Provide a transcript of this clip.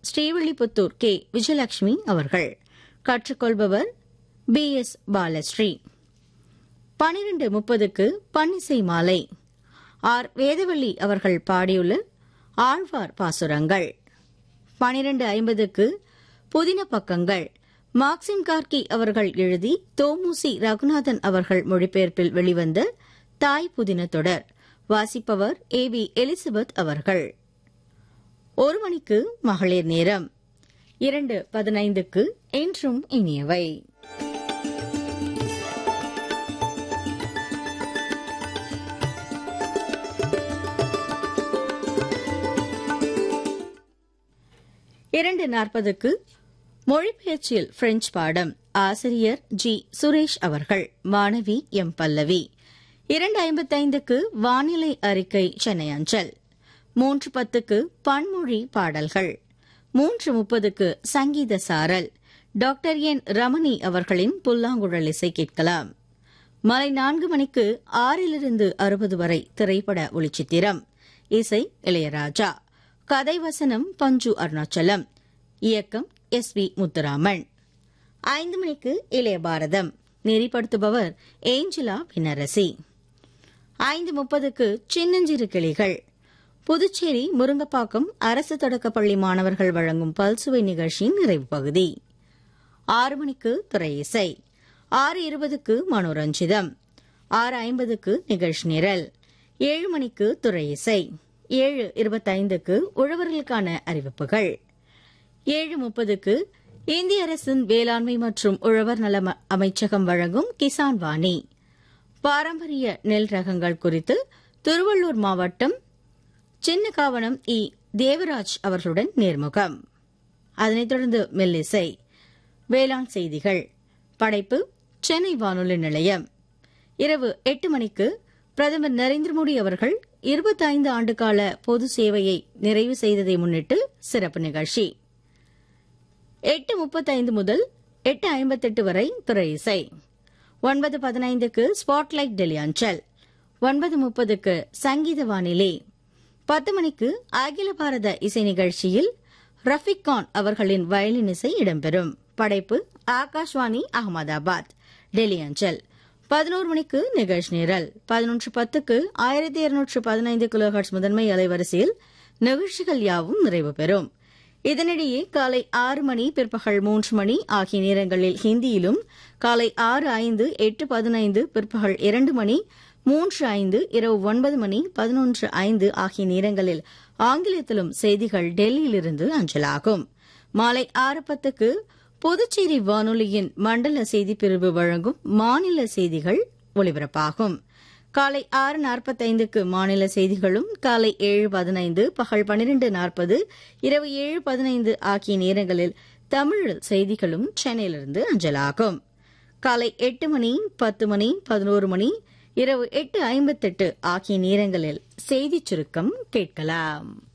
Srivilliputhur K Vijayalakshmi அவர்கள் கற்றுக்கொள்பவர் B S Balasri பனிரெண்டு முப்பதுக்கு பன்னிசை மாலை ஆர் வேதவள்ளி அவர்கள் பாடியுள்ள ஆழ்வார் பாசுரங்கள் பனிரெண்டு ஐம்பதுக்கு புதின பக்கங்கள் மார்க்சிம் கார்கி அவர்கள் எழுதி தோமுசி ரகுநாதன் அவர்கள் மொழிபெயர்ப்பில் வெளிவந்த தாய் புதின தொடர் வாசிப்பவர் ஏ வி எலிசபெத் அவர்கள் ஒரு மணிக்கு மகளிர் நேரம் இரண்டு பதினைந்துக்கு என்றும் இனியவை இரண்டு நாற்பதுக்கு மொழிபெயர்ச்சியில் பிரெஞ்சு பாடம் ஆசிரியர் ஜி சுரேஷ் அவர்கள் மாணவி எம் பல்லவி இரண்டு ஐம்பத்தைந்துக்கு வானிலை அறிக்கை சென்னை அஞ்சல் மூன்று பத்துக்கு பன்மொழி பாடல்கள் மூன்று முப்பதுக்கு சங்கீத சாரல் டாக்டர் என் ரமணி அவர்களின் புல்லாங்குழல் இசை கேட்கலாம் மாலை நான்கு மணிக்கு ஆறிலிருந்து அறுபது வரை திரைப்பட ஒளிச்சித்திரம் இசை இளையராஜா கதை வசனம் பஞ்சு அருணாச்சலம் இயக்கம் எஸ் வி முத்துராமன் ஐந்து மணிக்கு இளைய பாரதம் நெறிப்படுத்துபவர் ஏஞ்சலா பின்னரசி ஐந்து முப்பதுக்கு சின்னஞ்சிறு கிளிகள் புதுச்சேரி முருங்கப்பாக்கம் அரசு தொடக்கப்பள்ளி மாணவர்கள் வழங்கும் பல்சுவை நிகழ்ச்சியின் நிறைவு பகுதி ஆறு மணிக்கு துறை இசை ஆறு இருபதுக்கு மனோரஞ்சிதம் ஆறு ஐம்பதுக்கு நிகழ்ச்சி நிரல் ஏழு மணிக்கு துறை இசை ஏழு இருபத்தைந்துக்கு உழவர்களுக்கான அறிவிப்புகள் ஏழு முப்பதுக்கு இந்திய அரசின் வேளாண்மை மற்றும் உழவர் நல அமைச்சகம் வழங்கும் கிசான் வாணி பாரம்பரிய நெல் ரகங்கள் குறித்து திருவள்ளூர் மாவட்டம் சின்னகாவனம் இ தேவராஜ் அவர்களுடன் நேர்முகம் அதனைத் தொடர்ந்து மெல்லிசை வேளாண் செய்திகள் படைப்பு சென்னை வானொலி நிலையம் இரவு எட்டு மணிக்கு பிரதமர் நரேந்திர மோடி அவர்கள் இருபத்தைந்து ஆண்டுகால பொது சேவையை நிறைவு செய்ததை முன்னிட்டு சிறப்பு நிகழ்ச்சி எட்டு முப்பத்தைந்து முதல் எட்டு ஐம்பத்தெட்டு வரை துறை இசை ஒன்பது பதினைந்துக்கு ஸ்பாட்லைட் டெல்லி அஞ்சல் ஒன்பது முப்பதுக்கு சங்கீத வானிலை பத்து மணிக்கு அகில பாரத இசை நிகழ்ச்சியில் ரஃபிக் கான் அவர்களின் வயலின் இசை இடம்பெறும் படைப்பு ஆகாஷ்வாணி அகமதாபாத் டெல்லி அஞ்சல் பதினோரு மணிக்கு நிகழ்ச்சி நிரல் பதினொன்று பத்துக்கு ஆயிரத்தி இருநூற்று பதினைந்து கிலோஹர்ட்ஸ் முதன்மை அலைவரிசையில் நிகழ்ச்சிகள் யாவும் நிறைவு பெறும் இதனிடையே காலை ஆறு மணி பிற்பகல் மூன்று மணி ஆகிய நேரங்களில் ஹிந்தியிலும் காலை ஆறு ஐந்து எட்டு பதினைந்து பிற்பகல் இரண்டு மணி மூன்று ஐந்து இரவு ஒன்பது மணி பதினொன்று ஐந்து ஆகிய நேரங்களில் ஆங்கிலத்திலும் செய்திகள் டெல்லியிலிருந்து அஞ்சலாகும் மாலை ஆறு பத்துக்கு புதுச்சேரி வானொலியின் மண்டல செய்திப்பிரிவு வழங்கும் மாநில செய்திகள் ஒலிபரப்பாகும் காலை ஆறு நாற்பத்தைந்துக்கு மாநில செய்திகளும் காலை ஏழு பதினைந்து பகல் பனிரெண்டு நாற்பது இரவு ஏழு பதினைந்து ஆகிய நேரங்களில் தமிழ் செய்திகளும் சென்னையிலிருந்து அஞ்சலாகும் காலை எட்டு மணி பத்து மணி பதினோரு மணி இரவு எட்டு ஐம்பத்தெட்டு ஆகிய நேரங்களில் செய்திச் சுருக்கம் கேட்கலாம்